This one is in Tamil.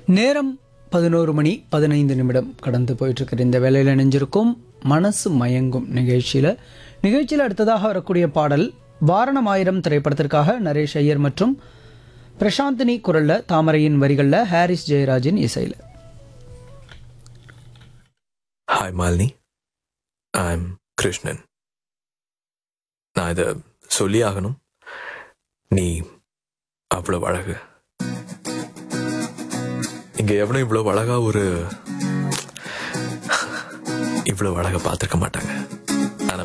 நேரம் பதினோரு மணி பதினைந்து நிமிடம் கடந்து போயிட்டுருக்கிற இந்த வேலையில் இணைஞ்சிருக்கும் மனசு மயங்கும் நிகழ்ச்சியில் நிகழ்ச்சியில் அடுத்ததாக வரக்கூடிய பாடல் வாரணம் ஆயிரம் திரைப்படத்திற்காக நரேஷ் ஐயர் மற்றும் பிரசாந்தினி குரல்ல தாமரையின் வரிகளில் ஹாரிஸ் ஜெயராஜின் இசையில் ஹாய் மாலினி ஐம் கிருஷ்ணன் நான் இதை சொல்லி ஆகணும் நீ அவ்வளவு அழகு இங்க எவனும் இவ்வளவு அழகா ஒரு இவ்வளவு அழகா பார்த்திருக்க மாட்டாங்க